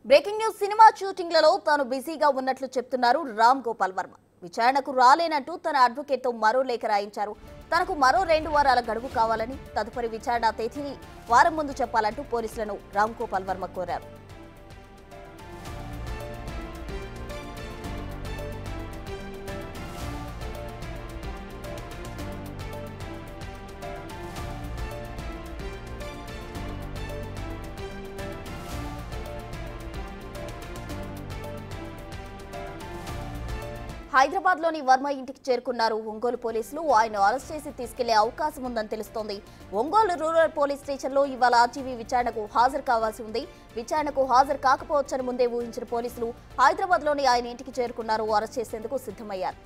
Breaking news cinema షూటింగ్లలో తాను బిజీగా ఉన్నట్లు చెప్తున్నారు రామ్ గోపాల్ వర్మ విచారణకు రాలేనంటూ తన అడ్వకేట్తో మరో లేఖ రాయించారు తనకు మరో రెండు వారాల గడువు కావాలని తదుపరి విచారణ తేదీని వారం ముందు చెప్పాలంటూ పోలీసులను రామ్ గోపాల్ వర్మ కోరారు హైదరాబాద్ లోని వర్మ ఇంటికి చేరుకున్నారు ఒంగోలు పోలీసులు ఆయన అరెస్ట్ చేసి తీసుకెళ్లే అవకాశం ఉందని తెలుస్తోంది ఒంగోలు రూరల్ పోలీస్ స్టేషన్లో ఇవాళ ఆర్జీవీ విచారణకు హాజరు కావాల్సి ఉంది విచారణకు హాజరు కాకపోవచ్చని ముందే ఊహించిన పోలీసులు హైదరాబాద్ లోని ఆయన ఇంటికి చేరుకున్నారు అరెస్ట్ చేసేందుకు సిద్ధమయ్యారు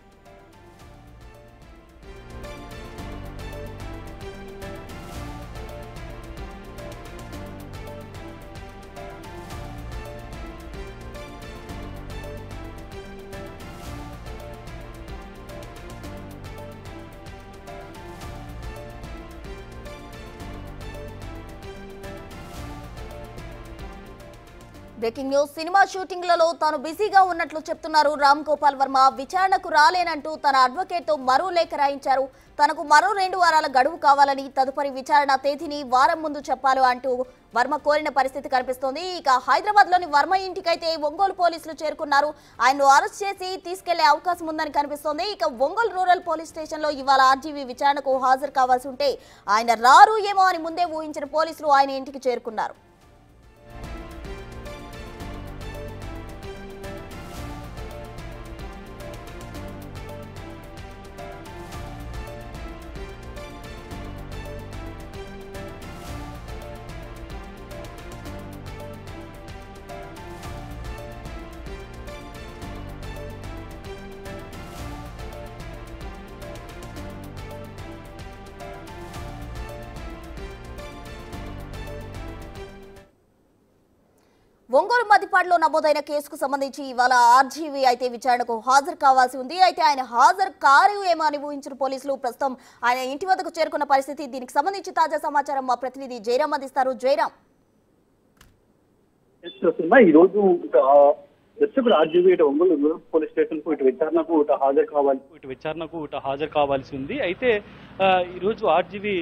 బ్రేకింగ్ న్యూస్ సినిమా షూటింగ్లలో తాను బిజీగా ఉన్నట్లు చెప్తున్నారు రామ్ గోపాల్ వర్మ విచారణకు రాలేనంటూ తన అడ్వకేట్ తో మరో లేఖ రాయించారు తనకు మరో రెండు వారాల గడువు కావాలని తదుపరి విచారణ తేదీని వారం ముందు చెప్పాలి అంటూ వర్మ కోరిన పరిస్థితి కనిపిస్తోంది ఇక హైదరాబాద్ లోని వర్మ ఇంటికైతే ఒంగోలు పోలీసులు చేరుకున్నారు ఆయన్ను అరెస్ట్ చేసి తీసుకెళ్లే అవకాశం ఉందని కనిపిస్తోంది ఇక ఒంగోలు రూరల్ పోలీస్ స్టేషన్ లో ఇవాళ ఆర్జీవీ విచారణకు హాజరు కావాల్సి ఉంటే ఆయన రారు ఏమో అని ముందే ఊహించిన పోలీసులు ఆయన ఇంటికి చేరుకున్నారు ఒంగోలు మద్దిపాడులో నమోదైన కేసుకు సంబంధించి ఇవాళ ఆర్జీవీ అయితే విచారణకు హాజరు కావాల్సి ఉంది అయితే ఆయన హాజరు కారు ఏమో అని ఊహించిన పోలీసులు ప్రస్తుతం ఆయన ఇంటి వద్దకు చేరుకున్న పరిస్థితి దీనికి సంబంధించి తాజా సమాచారం మా ప్రతినిధి జయరాం అందిస్తారు జయరాం సినిమా ఈ రోజు దర్శకుడు ఆర్జీబీ ఇటు ఒంగోలు రూరల్ పోలీస్ స్టేషన్ కు ఇటు విచారణకు ఇటు హాజరు కావాలి ఇటు విచారణకు ఇటు హాజరు కావాల్సి ఉంది అయితే ఆ, ఈరోజు ఆర్జీవి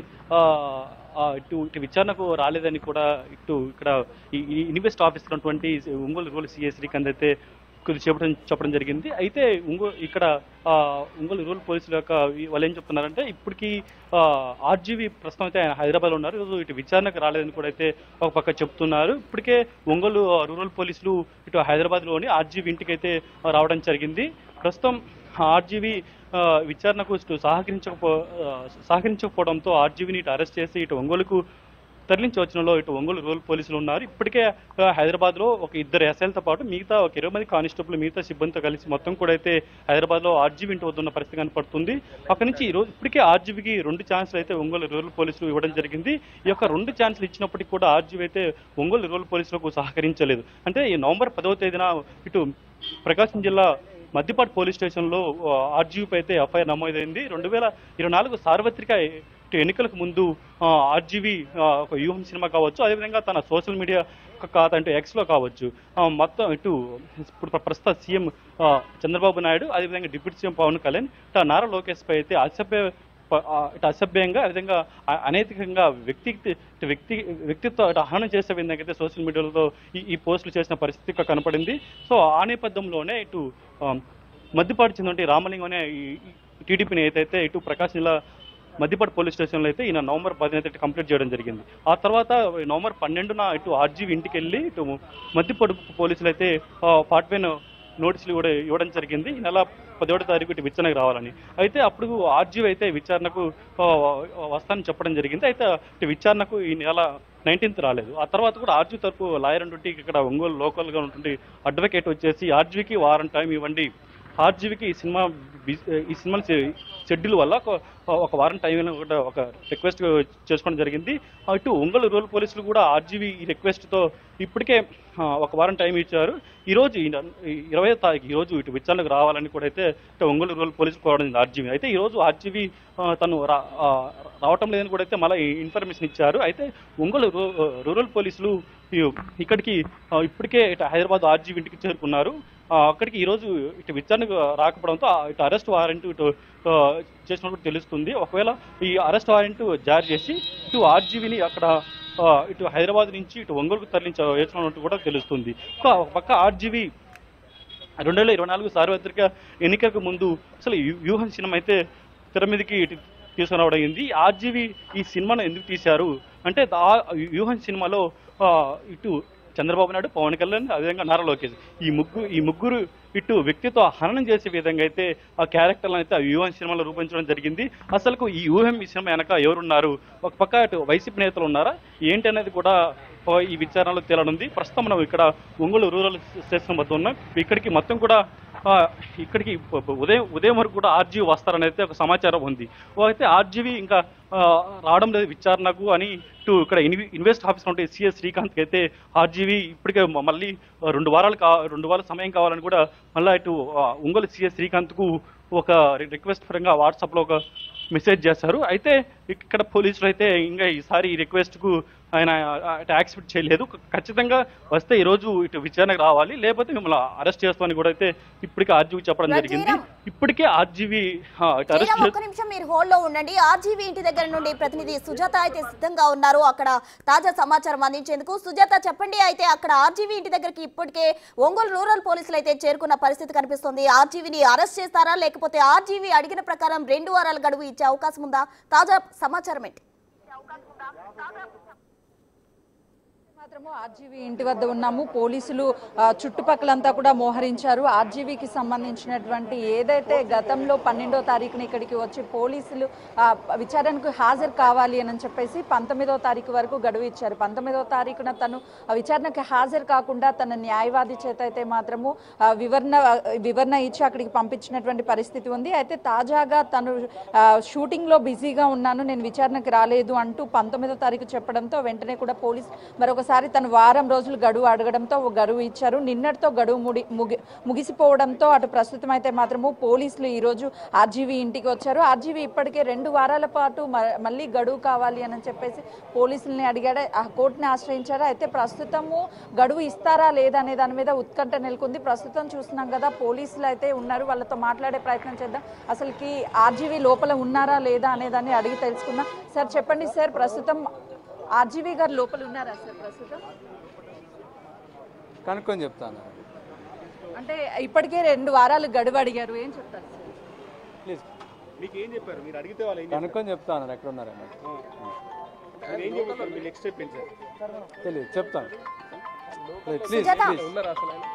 ఇటు ఇటు విచారణకు రాలేదని కూడా ఇటు ఇక్కడ ఈ ఈ ఇన్వెస్ట్ ఆఫీస్ ఉన్నటువంటి ఒంగోలు రూరల్ సిఎస్ శ్రీకాంత్ అయితే కొద్ది చెప్పడం చెప్పడం జరిగింది అయితే ఒంగో ఇక్కడ ఆ, ఒంగోలు రూరల్ పోలీసుల యొక్క ఈ- వాళ్ళు ఏం చెప్తున్నారంటే ఇప్పటికీ ఆర్జీవి ప్రస్తుతం అయితే ఆయన హైదరాబాద్లో ఉన్నారు ఈరోజు ఇటు విచారణకు రాలేదని కూడా అయితే ఒక పక్క చెప్తున్నారు ఇప్పటికే ఒంగోలు ఆ, రూరల్ పోలీసులు ఇటు హైదరాబాద్లోని ఆర్జీవి ఇంటికి అయితే ఆ, రావడం జరిగింది ప్రస్తుతం ఆర్జీవి ఆ, విచారణకు ఇటు సహకరించకపో ఆ, సహకరించకపోవడంతో ఆర్జీవిని ఇటు అరెస్ట్ చేసి ఇటు ఒంగోలుకు తరలించి వచ్చినలో ఇటు ఒంగోలు రూరల్ పోలీసులు ఉన్నారు ఇప్పటికే ఆ, హైదరాబాద్లో ఒక ఇద్దరు ఎస్ఐలతో పాటు మిగతా ఒక ఇరవై మంది కానిస్టేబుల్ మిగతా సిబ్బందితో కలిసి మొత్తం కూడా అయితే హైదరాబాద్లో ఆర్జీవీ ఇంటి వద్ద ఉన్న పరిస్థితి కనపడుతుంది అక్కడి నుంచి ఈ రోజు ఇప్పటికే ఆర్జీవీకి రెండు ఛాన్సులు అయితే ఒంగోలు రూరల్ పోలీసులు ఇవ్వడం జరిగింది ఈ యొక్క రెండు ఛాన్సులు ఇచ్చినప్పటికీ కూడా ఆర్జీవీ అయితే ఒంగోలు రూరల్ పోలీసులకు సహకరించలేదు అంటే ఈ నవంబర్ పదవ తేదీన ఇటు ప్రకాశం జిల్లా మద్దిపాటి పోలీస్ స్టేషన్లో ఆర్జీవీపై అయితే ఎఫ్ఐఆర్ నమోదైంది రెండు వేల ఇరవై నాలుగు సార్వత్రిక ఇటు ఎన్నికలకు ముందు ఆర్జీవీ ఒక వ్యూహం సినిమా కావచ్చు అదేవిధంగా తన సోషల్ మీడియా ఖాతా అంటే ఎక్స్లో కావచ్చు ఆ, మొత్తం ఇటు ఇప్పుడు ప్ర- ప్రస్తుత సీఎం ఆ, చంద్రబాబు నాయుడు అదేవిధంగా డిప్యూటీ సీఎం పవన్ కళ్యాణ్ ఇటు నారా లోకేష్ పై అయితే అసభ్య ప- ఆ, ఇటు అసభ్యంగా అదేవిధంగా అ- అనైతికంగా వ్యక్తి ఇటు వ్యక్తి వ్యక్తిత్వ ఇటు హననం చేసే విధంగా అయితే సోషల్ మీడియాలో ఈ ఈ పోస్టులు చేసిన పరిస్థితి ఇక్కడ కనపడింది సో ఆ నేపథ్యంలోనే ఇటు ఆ, మద్దిపాటి చెందిన రామలింగం అనే ఈ టీడీపీ నేత అయితే ఇటు ప్రకాశం జిల్లా మద్దిపాటి పోలీస్ స్టేషన్లో అయితే ఈయన నవంబర్ పదిహేను అయితే కంప్లీట్ చేయడం జరిగింది ఆ తర్వాత నవంబర్ పన్నెండున ఇటు ఆర్జీవి ఇంటికి వెళ్ళి ఇటు మద్దిపాటి పోలీసులు అయితే ఫార్ట్వేన్ నోటీసులు కూడా ఇవ్వడం జరిగింది ఈ నెల పదిహేడో తారీఖు ఇటు విచారణకు రావాలని అయితే అప్పుడు ఆర్జీవి అయితే విచారణకు ఆ, వస్తానని చెప్పడం జరిగింది అయితే ఇటు విచారణకు ఈ నెల నైన్టీన్త్ రాలేదు ఆ తర్వాత కూడా ఆర్జీ తరపు లాయర్ ఉంటుంటే ఇక్కడ ఒంగోలు లోకల్గా ఉంటుంటే అడ్వకేట్ వచ్చేసి ఆర్జీవికి వారం టైం ఇవ్వండి ఆర్జీవికి ఈ సినిమా బిజ్- ఈ సినిమా షెడ్యూల్ వల్ల ఒక ఒక వారం టైం కూడా ఒక రిక్వెస్ట్ చేసుకోవడం జరిగింది అటు ఒంగోలు రూరల్ పోలీసులు కూడా ఆర్జీవి ఈ రిక్వెస్ట్తో ఇప్పటికే ఆ, ఒక వారం టైం ఇచ్చారు ఈ రోజు ఈ న- ఈ ఇరవై తారీఖు ఈ రోజు ఇటు విచారణకు రావాలని కూడా అయితే ఇటు ఒంగోలు రూరల్ పోలీసులు కోరడం జరిగింది ఆర్జీవి అయితే ఈ రోజు ఆర్జీవి ఆ, తను రా- ఆ, రావటం లేదని కూడా అయితే మళ్ళీ ఇన్ఫర్మేషన్ ఇచ్చారు అయితే ఒంగోలు రూ- రూరల్ పోలీసులు ఈ- ఇక్కడికి ఆ, ఇప్పటికే ఇటు హైదరాబాద్ ఆర్జీ ఇంటికి చేరుకున్నారు ఆ, అక్కడికి ఈరోజు ఇటు విచారణకు రాకపోవడంతో ఆ, ఇటు అరెస్ట్ వారెంట్ ఇటు ఆ, చేసినట్టు తెలుస్తుంది ఒకవేళ ఈ అరెస్ట్ వారెంట్ జారీ చేసి ఇటు ఆర్జీవిని అక్కడ ఆ, ఇటు హైదరాబాద్ నుంచి ఇటు ఒంగోలుకు తరలించ వేసినట్టు కూడా తెలుస్తుంది ఒక ఒక పక్క ఆర్జీవి రెండు వేల ఇరవై నాలుగు సార్వత్రిక ఎన్నికలకు ముందు అసలు యూ- వ్యూహం సినిమా అయితే తెర మీదకి ఇటు తీసుకురావడం అయింది ఆర్జీవి ఈ సినిమాను ఎందుకు తీశారు అంటే ఆ వ్యూహం సినిమాలో ఆ, ఇటు చంద్రబాబు నాయుడు పవన్ కళ్యాణ్ అదేవిధంగా నారా లోకేష్ ఈ ముగ్గురు ఈ ముగ్గురు ఇటు వ్యక్తితో హననం చేసే విధంగా అయితే ఆ క్యారెక్టర్లను అయితే ఆ వ్యూహం సినిమాలో రూపొందించడం జరిగింది అసలు ఈ వ్యూహం ఈ సినిమా వెనక ఎవరున్నారు ఒక పక్క అటు వైసీపీ నేతలు ఉన్నారా ఏంటి అనేది కూడా ఆ, ఈ విచారణలో తేలనుంది ప్రస్తుతం మనం ఇక్కడ ఒంగోలు రూరల్ స్టేషన్ వద్ద ఉన్నాం ఇక్కడికి మొత్తం కూడా ఆ, ఇక్కడికి ప- ప- ఉదయం ఉదయం వరకు కూడా ఆర్జీవి వస్తారని అయితే ఒక సమాచారం ఉంది ఓ అయితే ఆర్జీవి ఇంకా ఆ, రావడం లేదు విచారణకు అని ఇటు ఇక్కడ ఇన్వి ఇన్వెస్ట్ ఆఫీసర్ ఉంటే సిఎస్ శ్రీకాంత్ అయితే ఆర్జీవి ఇప్పటికే మ- మళ్ళీ రెండు వారాలు కా రెండు వారాల సమయం కావాలని కూడా మళ్ళీ ఇటు ఆ, ఒంగోలు సిఎస్ శ్రీకాంత్కు ఒక రి- రిక్వెస్ట్ పరంగా వాట్సాప్లో ఒక మెసేజ్ చేశారు అయితే ఇక్కడ పోలీసులు అయితే ఇంకా ఈసారి ఈ రిక్వెస్ట్కు ఆయన యాక్సెప్ట్ చేయలేదు ఖచ్చితంగా వస్తే ఈరోజు ఇటు విచారణకు రావాలి లేకపోతే మిమ్మల్ని అరెస్ట్ చేస్తామని కూడా అయితే ఇప్పటికే ఆర్జీవి చెప్పడం రైట్, జరిగింది శ్రీరామ్. ఇప్పటికే ఆర్జీవి ఇటు అరెస్ట్ శ్రీరామ్ ఒక్క నిమిషం మీరు హోల్డ్ లో ఉండండి ఆర్జీవీ ఇంటి దగ్గర నుండి ప్రతినిధి సుజాత అయితే సిద్ధంగా ఉన్నారు అక్కడ తాజా సమాచారం అందించేందుకు సుజాత చెప్పండి అయితే అక్కడ ఆర్జీవీ ఇంటి దగ్గరికి ఇప్పటికే ఒంగోలు రూరల్ పోలీసులు అయితే చేరుకున్న పరిస్థితి కనిపిస్తుంది ఆర్జీవీని అరెస్ట్ చేస్తారా లేకపోతే ఆర్జీవీ అడిగిన ప్రకారం రెండు వారాల గడువు ఇచ్చే అవకాశం ఉందా తాజా సమాచారం ఏంటి మాత్రము ఆర్జీవీ ఇంటి వద్ద ఉన్నాము పోలీసులు ఆ, చుట్టుపక్కలంతా కూడా మోహరించారు ఆర్జీవీకి సంబంధించినటువంటి ఏదైతే గతంలో పన్నెండో తారీఖున ఇక్కడికి వచ్చి పోలీసులు ఆ, విచారణకు హాజరు కావాలి అని చెప్పేసి పంతొమ్మిదో తారీఖు వరకు గడువు ఇచ్చారు పంతొమ్మిదో తారీఖున తను ఆ విచారణకు హాజరు కాకుండా తన న్యాయవాది చేత అయితే మాత్రము ఆ, వివరణ వివరణ ఇచ్చి అక్కడికి పంపించినటువంటి పరిస్థితి ఉంది అయితే తాజాగా తను ఆ, షూటింగ్లో బిజీగా ఉన్నాను నేను విచారణకు రాలేదు అంటూ పంతొమ్మిదో తారీఖు చెప్పడంతో వెంటనే కూడా పోలీస్ మరొకసారి తను వారం రోజులు గడువు అడగడంతో ఒక గడువు ఇచ్చారు నిన్నటితో గడువు ముడి ముగి ముగిసిపోవడంతో అటు ప్రస్తుతం అయితే మాత్రము పోలీసులు ఈరోజు ఆర్జీవీ ఇంటికి వచ్చారు ఆర్జీవీ ఇప్పటికే రెండు వారాల పాటు మ- మళ్ళీ గడువు కావాలి అని చెప్పేసి పోలీసుల్ని అడిగాడు ఆ కోర్టుని ఆశ్రయించారు అయితే ప్రస్తుతము గడువు ఇస్తారా లేదా అనే దాని మీద ఉత్కంఠ నెలకొంది ప్రస్తుతం చూస్తున్నాం కదా పోలీసులు అయితే ఉన్నారు వాళ్ళతో మాట్లాడే ప్రయత్నం చేద్దాం అసలుకి ఆర్జీవీ లోపల ఉన్నారా లేదా అనే దాన్ని అడిగి తెలుసుకుందాం సార్ చెప్పండి సార్ ప్రస్తుతం ఆర్జీవీ గారు లోపల ఉన్నారా సార్ ప్రస్తుతం కనుక్కొని చెప్తాను అంటే ఇప్పటికే రెండు వారాలు గడువు అడిగారు ఏం చెప్తారు సార్ ప్లీజ్ మీకు ఏం చెప్పారు మీరు అడిగితే వాళ్ళు ఏం కనుక్కొని చెప్తాను ఎక్కడ ఉన్నారని మీరు ఏం చెప్తారు మీ నెక్స్ట్ స్టెప్ ఏంటి సార్ తెలియదు చెప్తాను ప్లీజ్ ప్లీజ్ సుజాత. ప్లీజ్ ఉన్నారు అసలు ఆయన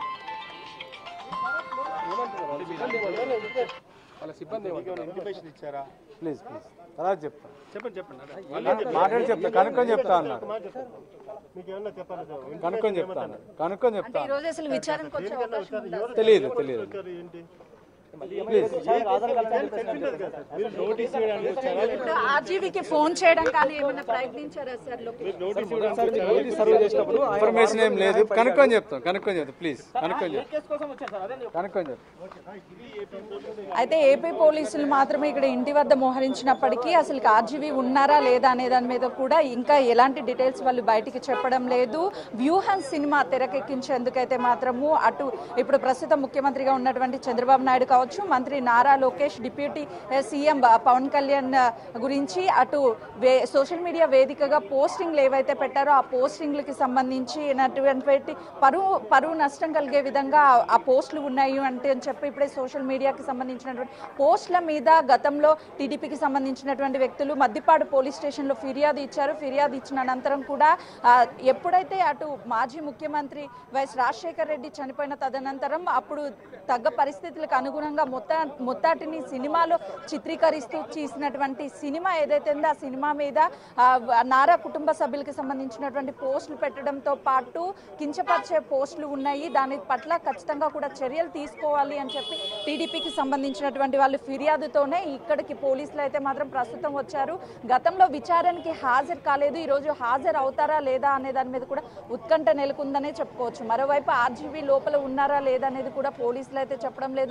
వాళ్ళ సిబ్బంది ఇన్ఫర్మేషన్ ఇచ్చారా ప్లీజ్ ప్లీజ్ తర్వాత చెప్తాను చెప్పండి చెప్పండి అదే. మాట్లాడి చెప్తా కనుక్కొని చెప్తా అన్నారు మీకు ఏమన్నా చెప్పాలా సార్? కనుక్కొని చెప్తా అన్నారు కనుక్కొని అంటే ఈ చెప్తాను రోజు అసలు విచారణకు వచ్చే అవకాశం ఉందా సార్? తెలియదు తెలియదు ఏంటి ప్లీజ్ మీరు నోటీస్ ఇవ్వడానికి వచ్చారా ఇప్పుడు ఆర్జీవీకి ఫోన్ చేయడం కానీ ఏమైనా ప్రయత్నించారా సార్ లోపల? నోటీస్ ఇవ్వడానికి వచ్చారా? ఇన్ఫర్మేషన్ ఏం లేదు కనుక్కొని చెప్తాం కనుక్కొని చెప్తాం ప్లీజ్ కనుక్కొని చెప్తాం కనుక్కొని చెప్తాం అయితే ఏపీ పోలీసులు మాత్రమే ఇక్కడ ఇంటి వద్ద మోహరించినప్పటికీ అసలు ఆర్జీవీ ఉన్నారా లేదా అనే దాని మీద కూడా ఇంకా ఎలాంటి డీటెయిల్స్ వాళ్ళు బయటికి చెప్పడం లేదు వ్యూహం సినిమా తెరకెక్కించేందుకైతే మాత్రము అటు ఇప్పుడు ప్రస్తుతం ముఖ్యమంత్రిగా ఉన్నటువంటి చంద్రబాబు నాయుడు కావచ్చు మంత్రి నారా లోకేష్ డిప్యూటీ ఏ, సీఎం బ- పవన్ కళ్యాణ్ ఆ, గురించి అటు వే సోషల్ మీడియా వేదికగా పోస్టింగ్లు ఏవైతే పెట్టారో ఆ పోస్టింగ్లకి సంబంధించినటువంటి పరువు పరువు నష్టం కలిగే విధంగా ఆ- ఆ పోస్టులు ఉన్నాయి అంటే అని చెప్పి ఇప్పుడే సోషల్ మీడియాకి సంబంధించినటువంటి పోస్టుల మీద గతంలో టీడీపీకి సంబంధించినటువంటి వ్యక్తులు మద్దిపాడు పోలీస్ స్టేషన్లో ఫిర్యాదు ఇచ్చారు ఫిర్యాదు ఇచ్చిన అనంతరం కూడా ఆ, ఎప్పుడైతే అటు మాజీ ముఖ్యమంత్రి వైఎస్ రాజశేఖర్ రెడ్డి చనిపోయిన తదనంతరం అప్పుడు తగ్గ పరిస్థితులకు అనుగుణంగా మొత్త మొత్తాటిని సినిమాలో చిత్రీకరిస్తూ చేసినటువంటి సినిమా ఏదైతే ఉందో ఆ సినిమా మీద ఆ, నారా కుటుంబ సభ్యులకి సంబంధించినటువంటి పోస్టులు పెట్టడంతో పాటు కించపరిచే పోస్టులు ఉన్నాయి దాని పట్ల ఖచ్చితంగా కూడా చర్యలు తీసుకోవాలి అని చెప్పి టీడీపీకి సంబంధించినటువంటి వాళ్ళు ఫిర్యాదుతోనే ఇక్కడికి పోలీసులు అయితే మాత్రం ప్రస్తుతం వచ్చారు గతంలో విచారణకి హాజరు కాలేదు ఈ రోజు హాజరు అవుతారా లేదా అనే దాని మీద కూడా ఉత్కంఠ నెలకొందనే చెప్పుకోవచ్చు మరోవైపు ఆర్జీవీ లోపల ఉన్నారా లేదా అనేది కూడా పోలీసులు అయితే చెప్పడం లేదు దాదాపు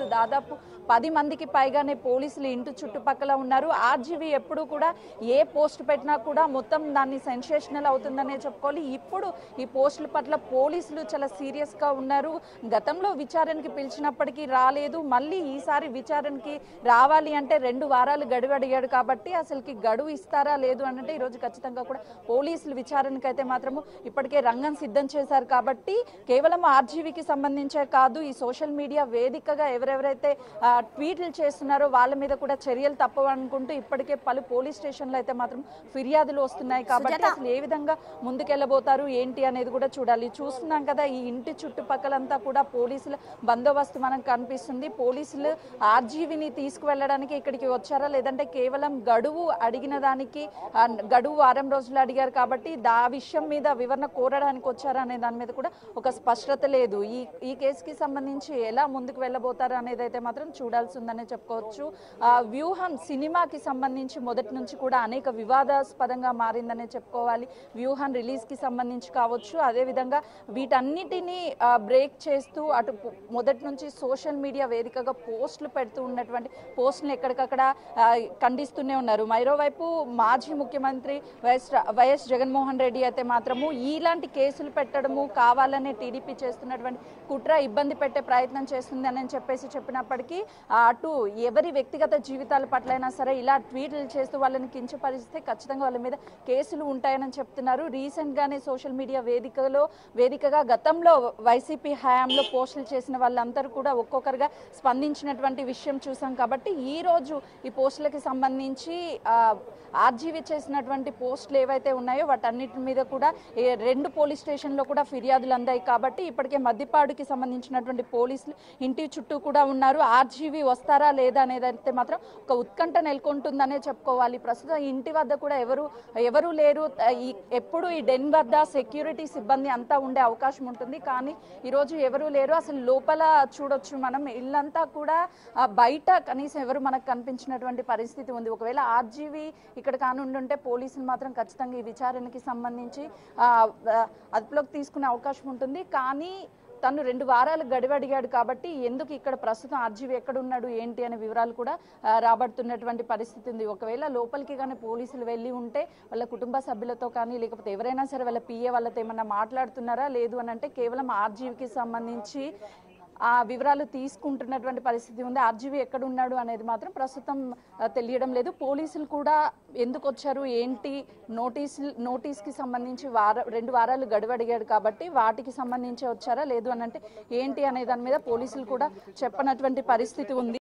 దాదాపు పది మందికి పైగానే పోలీసులు ఇంటి చుట్టుపక్కల ఉన్నారు ఆర్జీవీ ఎప్పుడు కూడా ఏ పోస్ట్ పెట్టినా కూడా మొత్తం దాన్ని సెన్సేషనల్ అవుతుందనే చెప్పుకోవాలి ఇప్పుడు ఈ పోస్టుల పట్ల పోలీసులు చాలా సీరియస్ గా ఉన్నారు గతంలో విచారణకి పిలిచినప్పటికీ రాలేదు మళ్ళీ ఈసారి విచారణకి రావాలి అంటే రెండు వారాలు గడువు అడిగాడు కాబట్టి అసలుకి గడువు ఇస్తారా లేదు అని అంటే ఈరోజు ఖచ్చితంగా కూడా పోలీసులు విచారణకి అయితే మాత్రము ఇప్పటికే రంగం సిద్ధం చేశారు కాబట్టి కేవలం ఆర్జీవీకి సంబంధించే కాదు ఈ సోషల్ మీడియా వేదికగా ఎవరెవరైతే ఆ, ట్వీట్లు చేస్తున్నారో వాళ్ళ మీద కూడా చర్యలు తప్పవనుకుంటూ ఇప్పటికే పలు పోలీస్ స్టేషన్లో అయితే మాత్రం ఫిర్యాదులు వస్తున్నాయి కాబట్టి సుజాత. అసలు ఏ విధంగా ముందుకెళ్ళబోతారు ఏంటి అనేది కూడా చూడాలి చూస్తున్నాం కదా ఈ ఇంటి చుట్టుపక్కలంతా కూడా పోలీసుల బందోబస్తు మనకు కనిపిస్తుంది పోలీసులు ఆర్జీవిని తీసుకువెళ్ళడానికి ఇక్కడికి వచ్చారా లేదంటే కేవలం గడువు అడిగిన దానికి ఆ, గడువు వారం రోజులు అడిగారు కాబట్టి దా విషయం మీద వివరణ కోరడానికి వచ్చారా అనే దాని మీద కూడా ఒక స్పష్టత లేదు ఈ ఈ కేసుకి సంబంధించి ఎలా ముందుకు వెళ్ళబోతారు అనేది అయితే మాత్రం చూడాల్సి ఉందనే చెప్పుకోవచ్చు ఆ, వ్యూహం సినిమాకి సంబంధించి మొదటి నుంచి కూడా అనేక వివాదాస్పదంగా మారిందనే చెప్పుకోవాలి వ్యూహం రిలీజ్ కి సంబంధించి కావచ్చు అదేవిధంగా వీటన్నిటిని ఆ, బ్రేక్ చేస్తూ అటు పొ- మొదటి నుంచి సోషల్ మీడియా వేదికగా పోస్టులు పెడుతూ ఉన్నటువంటి పోస్టులు ఎక్కడికక్కడ ఆ, ఖండిస్తూనే ఉన్నారు మరోవైపు మాజీ ముఖ్యమంత్రి వైఎస్ రా- వైఎస్ జగన్మోహన్ రెడ్డి అయితే మాత్రము ఇలాంటి కేసులు పెట్టడము కావాలనే టీడీపీ చేస్తున్నటువంటి కుట్ర ఇబ్బంది పెట్టే ప్రయత్నం చేస్తుంది అని చెప్పేసి చెప్పినప్పటికీ ఆ, అటు ఎవరి వ్యక్తిగత జీవితాల పట్లైనా సరే ఇలా ట్వీట్లు చేస్తూ వాళ్ళని కించపరిస్తే ఖచ్చితంగా వాళ్ళ మీద కేసులు ఉంటాయని చెప్తున్నారు రీసెంట్ గానే సోషల్ మీడియా వేదికలో వేదికగా గతంలో వైసీపీ హయాంలో పోస్టులు చేసిన వాళ్ళందరూ కూడా ఒక్కొక్కరుగా స్పందించినటువంటి విషయం చూసాం కాబట్టి ఈ రోజు ఈ పోస్టులకి సంబంధించి ఆ, ఆర్జీవీ చేసినటువంటి పోస్టులు ఏవైతే ఉన్నాయో వాటన్నిటి మీద కూడా ఏ రెండు పోలీస్ స్టేషన్లో కూడా ఫిర్యాదులు అందాయి కాబట్టి ఇప్పటికే మద్దిపాడుకి సంబంధించినటువంటి పోలీసులు ఇంటి చుట్టూ కూడా ఉన్నారు ఆర్జీవీ వస్తారా లేదా అనేది అయితే మాత్రం ఒక ఉత్కంఠ నెలకొంటుందనే చెప్పుకోవాలి ప్రస్తుతం ఇంటి వద్ద కూడా ఎవరు ఎవరు లేరు ఆ, ఈ ఎప్పుడు ఈ డెన్ వద్ద సెక్యూరిటీ సిబ్బంది అంతా ఉండే అవకాశం ఉంటుంది కానీ ఈరోజు ఎవరు లేరు అసలు లోపల చూడొచ్చు మనం ఇల్లంతా కూడా ఆ, బయట కనీసం ఎవరు మనకు కనిపించినటువంటి పరిస్థితి ఉంది ఒకవేళ ఆర్జీవీ ఇక్కడ కానుండుంటే పోలీసులు మాత్రం ఖచ్చితంగా ఈ విచారణకి సంబంధించి ఆ, ఆ, అదుపులోకి తీసుకునే అవకాశం ఉంటుంది కానీ తను రెండు వారాలు గడువు అడిగాడు కాబట్టి ఎందుకు ఇక్కడ ప్రస్తుతం ఆర్జీవి ఎక్కడ ఉన్నాడు ఏంటి అనే వివరాలు కూడా ఆ, రాబడుతున్నటువంటి పరిస్థితి ఉంది ఒకవేళ లోపలికి కానీ పోలీసులు వెళ్ళి ఉంటే వాళ్ళ కుటుంబ సభ్యులతో కానీ లేకపోతే ఎవరైనా సరే వాళ్ళ పిఏ వాళ్ళతో ఏమన్నా మాట్లాడుతున్నారా లేదు అని అంటే కేవలం ఆర్జీవికి సంబంధించి ఆ వివరాలు తీసుకుంటున్నటువంటి పరిస్థితి ఉంది ఆర్జీవి ఎక్కడ ఉన్నాడు అనేది మాత్రం ప్రస్తుతం ఆ, తెలియడం లేదు పోలీసులు కూడా ఎందుకు వచ్చారు ఏంటి నోటీసులు నోటీస్కి సంబంధించి వార రెండు వారాలు గడువు అడిగాడు కాబట్టి వాటికి సంబంధించి వచ్చారా లేదు అని అంటే ఏంటి అనే దాని మీద పోలీసులు కూడా చెప్పనటువంటి పరిస్థితి ఉంది